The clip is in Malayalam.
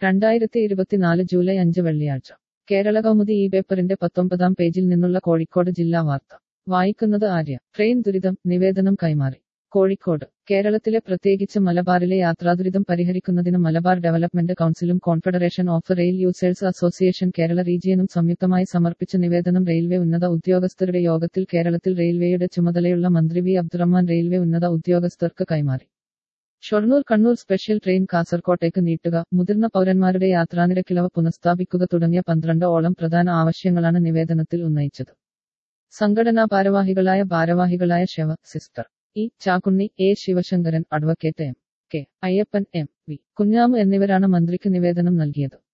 രണ്ടായിരത്തി ഇരുപത്തിനാല് ജൂലൈ അഞ്ച് വെള്ളിയാഴ്ച കേരള കൗമുദി ഈ പേപ്പറിന്റെ പത്തൊമ്പതാം പേജിൽ നിന്നുള്ള കോഴിക്കോട് ജില്ലാ വാർത്ത വായിക്കുന്നത് ആര്യ ട്രെയിൻ ദുരിതം നിവേദനം കൈമാറി കോഴിക്കോട് കേരളത്തിലെ പ്രത്യേകിച്ച് മലബാറിലെ യാത്രാദുരിതം പരിഹരിക്കുന്നതിന് മലബാർ ഡെവലപ്മെന്റ് കൗൺസിലും confederation of rail users association Kerala റീജിയനും സംയുക്തമായി സമർപ്പിച്ച നിവേദനം റെയിൽവേ ഉന്നത ഉദ്യോഗസ്ഥരുടെ യോഗത്തിൽ കേരളത്തിൽ റെയിൽവേയുടെ ചുമതലയുള്ള മന്ത്രി വി അബ്ദുറഹ്മാൻ റെയിൽവേ ഉന്നത ഉദ്യോഗസ്ഥർക്ക് കൈമാറി ഷൊർണൂർ കണ്ണൂർ സ്പെഷ്യൽ ട്രെയിൻ കാസർകോട്ടേക്ക് നീട്ടുക മുതിർന്ന പൗരന്മാരുടെ യാത്രാനിരക്കിളവ് പുനഃസ്ഥാപിക്കുക തുടങ്ങിയ പന്ത്രണ്ട് ഓളം പ്രധാന ആവശ്യങ്ങളാണ് നിവേദനത്തിൽ ഉന്നയിച്ചത് സംഘടനാ ഭാരവാഹികളായ ഭാരവാഹികളായ ശവ sister E Chakkunni A Sivasankaran advocate M K Ayyappan M V Kunhamu എന്നിവരാണ് മന്ത്രിക്ക് നിവേദനം നൽകിയത്